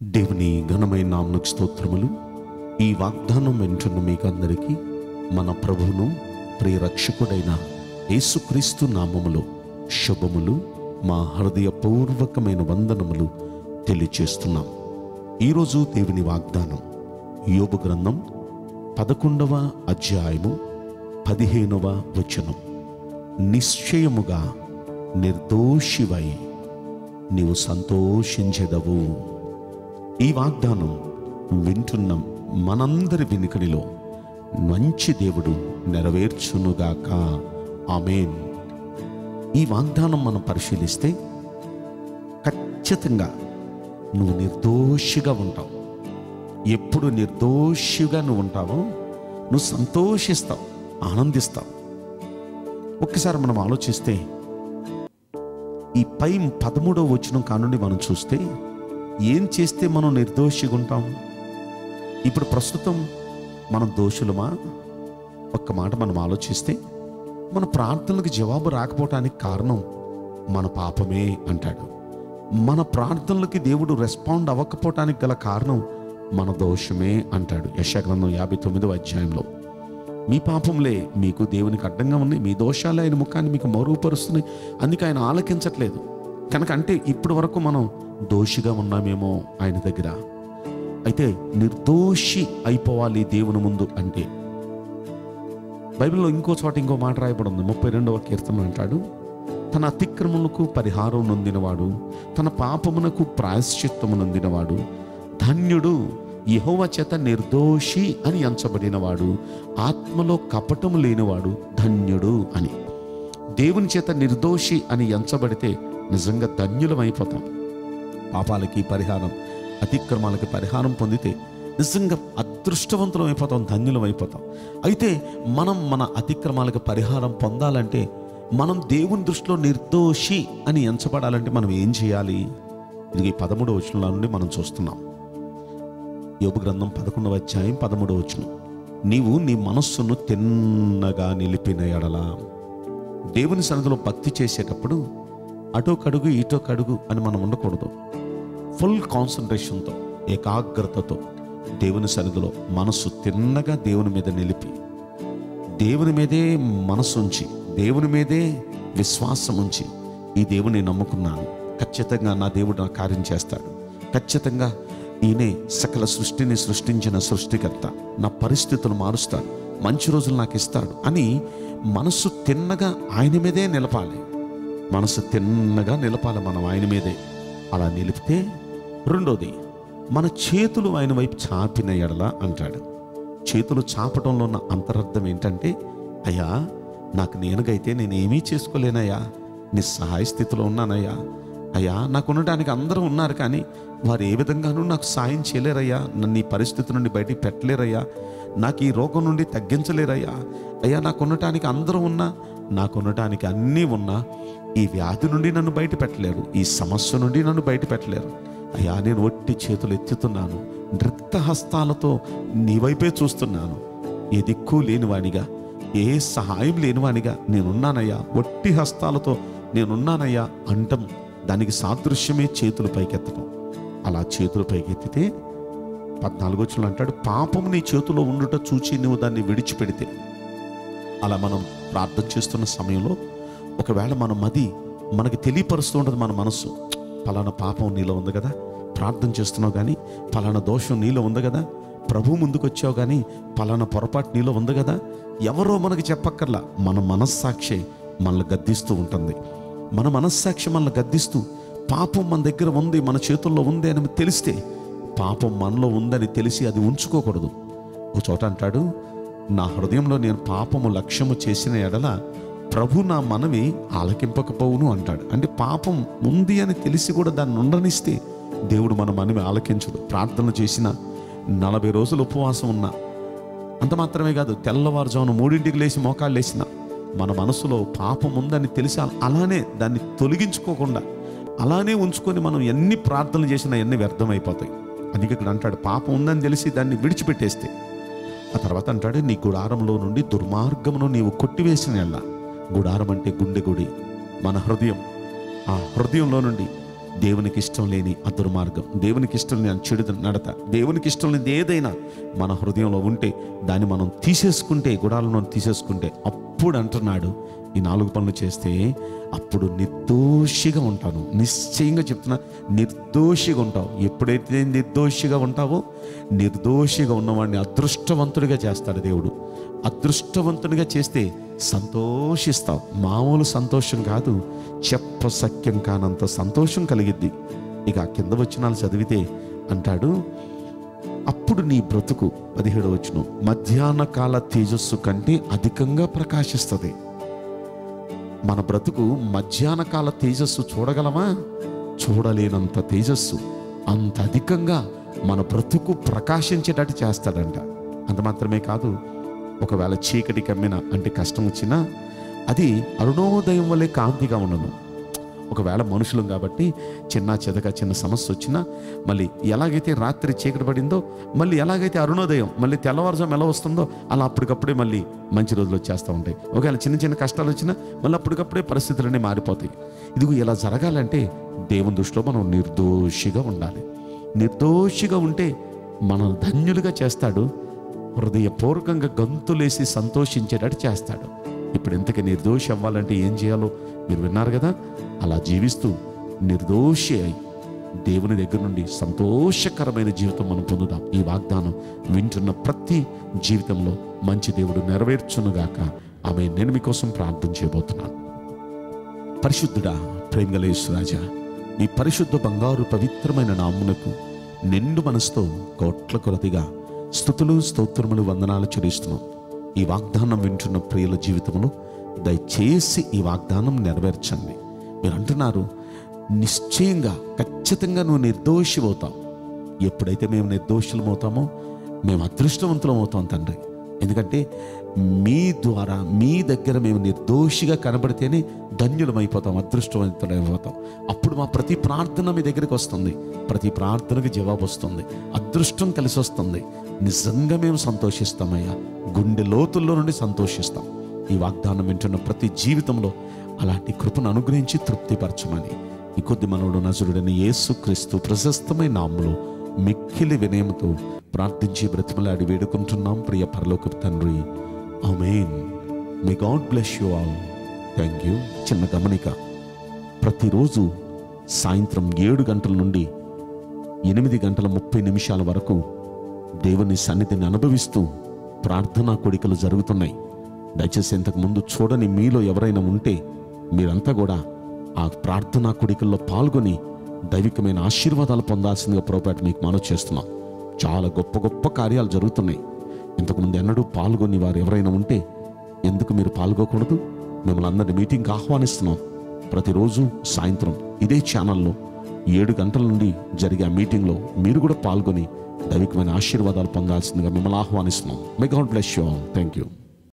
దేవుని ఘనమైన నామకు స్తోత్రములు ఈ వాగ్దానం వింటున్న మీకు అందరికీ మన ప్రభువును ప్రియరక్షకుడైన యేసుక్రీస్తు నామములో శుభములు మా హృదయపూర్వకమైన వందనములు తెలియచేస్తున్నాం ఈరోజు దేవుని వాగ్దానం యోబు గ్రంథం పదకొండవ అధ్యాయము పదిహేనవ వచనం నిశ్చయముగా నిర్దోషివై నీవు సంతోషించెదవు ఈ వాగ్దానం వింటున్న మనందరి వెనుకడిలో మంచి దేవుడు నెరవేర్చునుగాక ఆమెన్ ఈ వాగ్దానం మనం పరిశీలిస్తే ఖచ్చితంగా నువ్వు నిర్దోషిగా ఉంటావు ఎప్పుడు నిర్దోషిగా నువ్వు ఉంటావో నువ్వు సంతోషిస్తావు ఆనందిస్తావు ఒక్కసారి మనం ఆలోచిస్తే ఈ పై పదమూడవ వచనం కానుండి మనం చూస్తే ఏం చేస్తే మనం నిర్దోషిగా ఉంటాం ఇప్పుడు ప్రస్తుతం మనం దోషులమా ఒక్క మాట మనం ఆలోచిస్తే మన ప్రార్థనలకు జవాబు రాకపోవటానికి కారణం మన పాపమే అంటాడు మన ప్రార్థనలకి దేవుడు రెస్పాండ్ అవ్వకపోవటానికి గల కారణం మన దోషమే అంటాడు యశాగ్రంథం యాభై తొమ్మిదవ అధ్యాయంలో మీ పాపంలే మీకు దేవునికి అడ్డంగా ఉన్నాయి మీ దోషాలు ఆయన ముఖాన్ని మీకు మరుగుపరుస్తున్నాయి అందుకే ఆయన ఆలకించట్లేదు కనుక అంటే ఇప్పటి వరకు మనం దోషిగా ఉన్నామేమో ఆయన దగ్గర అయితే నిర్దోషి అయిపోవాలి దేవుని ముందు అంటే బైబిల్లో ఇంకో చోట ఇంకో మాట రాయబడి ఉంది ముప్పై రెండవ కీర్తన అంటాడు తన అతిక్రమములకు పరిహారం నొందినవాడు తన పాపమునకు ప్రాయశ్చిత్తము నొందినవాడు ధన్యుడు యెహోవా చేత నిర్దోషి అని ఎంచబడినవాడు ఆత్మలో కపటము లేనివాడు ధన్యుడు అని దేవుని చేత నిర్దోషి అని ఎంచబడితే నిజంగా ధన్యులమైపోతాం పాపాలకి పరిహారం అతిక్రమాలకి పరిహారం పొందితే నిజంగా అదృష్టవంతులం అయిపోతాం ధన్యులం అయిపోతాం అయితే మనం మన అతిక్రమాలకు పరిహారం పొందాలంటే మనం దేవుని దృష్టిలో నిర్దోషి అని ఎంచబడాలంటే మనం ఏం చేయాలి ఇది ఈ పదమూడవ వచనంలో నుండి మనం చూస్తున్నాం యోబు గ్రంథం పదకొండవ అధ్యాయం పదమూడవ వచనం నీవు నీ మనస్సును తిన్నగా నిలిపిన ఎడలా దేవుని సన్నిధిలో భక్తి చేసేటప్పుడు అటో కడుగు ఇటో కడుగు అని మనం ఉండకూడదు ఫుల్ కాన్సన్ట్రేషన్తో ఏకాగ్రతతో దేవుని సన్నిధిలో మనస్సు తిన్నగా దేవుని మీద నిలిపి దేవుని మీదే మనసు ఉంచి దేవుని మీదే విశ్వాసం ఉంచి ఈ దేవుని నమ్ముకున్నాను ఖచ్చితంగా నా దేవుడు నా కార్యం చేస్తాడు ఖచ్చితంగా ఈయనే సకల సృష్టిని సృష్టించిన సృష్టికర్త నా పరిస్థితులు మారుస్తాడు మంచి రోజులు నాకు ఇస్తాడు అని మనసు తిన్నగా ఆయన మీదే నిలపాలి మనసు తిన్నగా నిలపాలి మనం ఆయన మీదే అలా నిలిపితే రెండోది మన చేతులు ఆయన వైపు చాపిన ఎడల అంటాడు చేతులు చాపటంలో ఉన్న అంతరార్థం ఏంటంటే అయ్యా నాకు నేనుగైతే నేనేమీ చేసుకోలేనయ్యా నిస్సహాయ స్థితిలో ఉన్నానయ్యా అయ్యా నాకు ఉండటానికి అందరూ ఉన్నారు కానీ వారు ఏ విధంగానూ నాకు సాయం చేయలేరయ్యా నన్ను ఈ పరిస్థితి నుండి బయటికి పెట్టలేరయ్యా నాకు ఈ రోగం నుండి తగ్గించలేరయ్యా అయ్యా నాకు ఉండటానికి అందరూ ఉన్నా నాకు ఉండటానికి అన్నీ ఉన్నా ఈ వ్యాధి నుండి నన్ను బయట పెట్టలేరు ఈ సమస్య నుండి నన్ను బయట పెట్టలేరు అయ్యా నేను ఒట్టి చేతులు ఎత్తుతున్నాను నృత్త హస్తాలతో నీ వైపే చూస్తున్నాను ఏ దిక్కు లేనివానిగా ఏ సహాయం లేనివానిగా నేనున్నానయ్యా ఒట్టి హస్తాలతో నేనున్నానయ్యా అంటం దానికి సాదృశ్యమే చేతులు పైకెత్తడం అలా చేతులు పైకెత్తితే పద్నాలుగో వచ్చిన అంటాడు పాపం నీ చేతిలో ఉండుట చూచి నువ్వు దాన్ని విడిచిపెడితే అలా మనం ప్రార్థన చేస్తున్న సమయంలో ఒకవేళ మన మది మనకి తెలియపరుస్తూ ఉంటుంది మన మనస్సు పలానా పాపం నీలో ఉంది కదా ప్రార్థన చేస్తున్నావు కానీ పలానా దోషం నీలో ఉంది కదా ప్రభు ముందుకు వచ్చావు కానీ పలానా పొరపాటు నీలో ఉంది కదా ఎవరో మనకి చెప్పక్కర్లా మన మనస్సాక్షి మనల్ని గద్దిస్తూ ఉంటుంది మన మనస్సాక్షి మనల్ని గద్దిస్తూ పాపం మన దగ్గర ఉంది మన చేతుల్లో ఉంది అని తెలిస్తే పాపం మనలో ఉందని తెలిసి అది ఉంచుకోకూడదు ఒక చోట అంటాడు నా హృదయంలో నేను పాపము లక్ష్యము చేసిన ఎడల ప్రభు నా మనవి ఆలకింపకపోవును అంటాడు అంటే పాపం ఉంది అని తెలిసి కూడా దాన్ని ఉండనిస్తే దేవుడు మన మనవి ఆలకించడు ప్రార్థన చేసిన నలభై రోజులు ఉపవాసం ఉన్నా అంత మాత్రమే కాదు తెల్లవారుజామున మూడింటికి లేచి మోకాళ్ళు లేచిన మన మనసులో పాపం ఉందని తెలిసి అలానే దాన్ని తొలగించుకోకుండా అలానే ఉంచుకొని మనం ఎన్ని ప్రార్థనలు చేసినా ఎన్ని వ్యర్థమైపోతాయి అందుకే ఇక్కడ అంటాడు పాపం ఉందని తెలిసి దాన్ని విడిచిపెట్టేస్తే ఆ తర్వాత అంటాడు నీ గుడారంలో నుండి దుర్మార్గమును నీవు కొట్టివేసిన ఎల్లా గుడారం అంటే గుండె గుడి మన హృదయం ఆ హృదయంలో నుండి దేవునికి ఇష్టం లేని ఆ దుర్మార్గం దేవునికి ఇష్టం లేని చెడు నడత దేవునికి ఇష్టం లేని ఏదైనా మన హృదయంలో ఉంటే దాన్ని మనం తీసేసుకుంటే గుడాలను తీసేసుకుంటే అప్పుడు అంటున్నాడు ఈ నాలుగు పనులు చేస్తే అప్పుడు నిర్దోషిగా ఉంటాను నిశ్చయంగా చెప్తున్నా నిర్దోషిగా ఉంటావు ఎప్పుడైతే నిర్దోషిగా ఉంటావో నిర్దోషిగా ఉన్నవాడిని అదృష్టవంతుడిగా చేస్తాడు దేవుడు అదృష్టవంతునిగా చేస్తే సంతోషిస్తావు మామూలు సంతోషం కాదు చెప్ప సఖ్యం కానంత సంతోషం కలిగిద్ది ఇక ఆ కింద వచ్చినాలు చదివితే అంటాడు అప్పుడు నీ బ్రతుకు పదిహేడు వచ్చును మధ్యాహ్న కాల తేజస్సు కంటే అధికంగా ప్రకాశిస్తుంది మన బ్రతుకు మధ్యాహ్న కాల తేజస్సు చూడగలమా చూడలేనంత తేజస్సు అంత అధికంగా మన బ్రతుకు ప్రకాశించేటట్టు చేస్తాడంట అంత మాత్రమే కాదు ఒకవేళ చీకటి కమ్మిన అంటే కష్టం వచ్చినా అది అరుణోదయం వల్లే కాంతిగా ఉండను ఒకవేళ మనుషులం కాబట్టి చిన్న చెదక చిన్న సమస్య వచ్చినా మళ్ళీ ఎలాగైతే రాత్రి చీకటి పడిందో మళ్ళీ ఎలాగైతే అరుణోదయం మళ్ళీ తెల్లవారుజాము ఎలా వస్తుందో అలా అప్పటికప్పుడే మళ్ళీ మంచి రోజులు వచ్చేస్తూ ఉంటాయి ఒకవేళ చిన్న చిన్న కష్టాలు వచ్చినా మళ్ళీ అప్పటికప్పుడే పరిస్థితులన్నీ మారిపోతాయి ఇదిగో ఇలా జరగాలంటే దేవుని దృష్టిలో మనం నిర్దోషిగా ఉండాలి నిర్దోషిగా ఉంటే మనం ధన్యులుగా చేస్తాడు హృదయపూర్వకంగా గంతులేసి సంతోషించేటట్టు చేస్తాడు ఇప్పుడు ఇంతకీ నిర్దోషి అవ్వాలంటే ఏం చేయాలో మీరు విన్నారు కదా అలా జీవిస్తూ నిర్దోషి అయి దేవుని దగ్గర నుండి సంతోషకరమైన జీవితం మనం పొందుదాం ఈ వాగ్దానం వింటున్న ప్రతి జీవితంలో మంచి దేవుడు నెరవేర్చునుగాక ఆమె నేను మీకోసం ప్రార్థన చేయబోతున్నాను పరిశుద్ధుడా ప్రేమగలేశ్వరాజా నీ పరిశుద్ధ బంగారు పవిత్రమైన నామునకు నిండు మనసుతో కోట్ల కొలదిగా స్థుతులు స్తోత్రములు వందనాలు చెల్లిస్తున్నాం ఈ వాగ్దానం వింటున్న ప్రియుల జీవితంలో దయచేసి ఈ వాగ్దానం నెరవేర్చండి మీరు అంటున్నారు నిశ్చయంగా ఖచ్చితంగా నువ్వు నిర్దోషి అవుతావు ఎప్పుడైతే మేము నిర్దోషులం అవుతామో మేము అదృష్టవంతులం అవుతాం తండ్రి ఎందుకంటే మీ ద్వారా మీ దగ్గర మేము నిర్దోషిగా కనబడితేనే ధన్యులమైపోతాం అదృష్టవంతులమైపోతాం అప్పుడు మా ప్రతి ప్రార్థన మీ దగ్గరికి వస్తుంది ప్రతి ప్రార్థనకు జవాబు వస్తుంది అదృష్టం కలిసి వస్తుంది నిజంగా మేము సంతోషిస్తామయ్యా గుండె లోతుల్లో నుండి సంతోషిస్తాం ఈ వాగ్దానం వింటున్న ప్రతి జీవితంలో అలాంటి కృపను అనుగ్రహించి తృప్తిపరచమని ఈ కొద్ది మనవుడు నజరుడని యేసు క్రీస్తు ప్రశస్తమైన నామములో మిక్కిలి వినయముతో ప్రార్థించి బ్రతిమలాడి వేడుకుంటున్నాం ప్రియ పరలోక తండ్రి amen may God bless you all thank you చిన్న గమనిక ప్రతిరోజు సాయంత్రం ఏడు గంటల నుండి ఎనిమిది గంటల ముప్పై నిమిషాల వరకు దేవుని సన్నిధిని అనుభవిస్తూ ప్రార్థనా కోడికలు జరుగుతున్నాయి దయచేసి ఇంతకు ముందు చూడని మీలో ఎవరైనా ఉంటే మీరంతా కూడా ఆ ప్రార్థనా కోడికల్లో పాల్గొని దైవికమైన ఆశీర్వాదాలు పొందాల్సిందిగా పొరపాటు మీకు మనవి చేస్తున్నాం చాలా గొప్ప గొప్ప కార్యాలు జరుగుతున్నాయి ఇంతకుముందు ఎన్నడూ పాల్గొని వారు ఎవరైనా ఉంటే ఎందుకు మీరు పాల్గొకూడదు మిమ్మల్ని అందరినీ మీటింగ్కి ఆహ్వానిస్తున్నాం ప్రతిరోజు సాయంత్రం ఇదే ఛానల్లో ఏడు గంటల నుండి జరిగే ఆ మీటింగ్లో మీరు కూడా పాల్గొని దైవికమైన ఆశీర్వాదాలు పొందాల్సిందిగా మిమ్మల్ని ఆహ్వానిస్తున్నాం may God bless you all thank you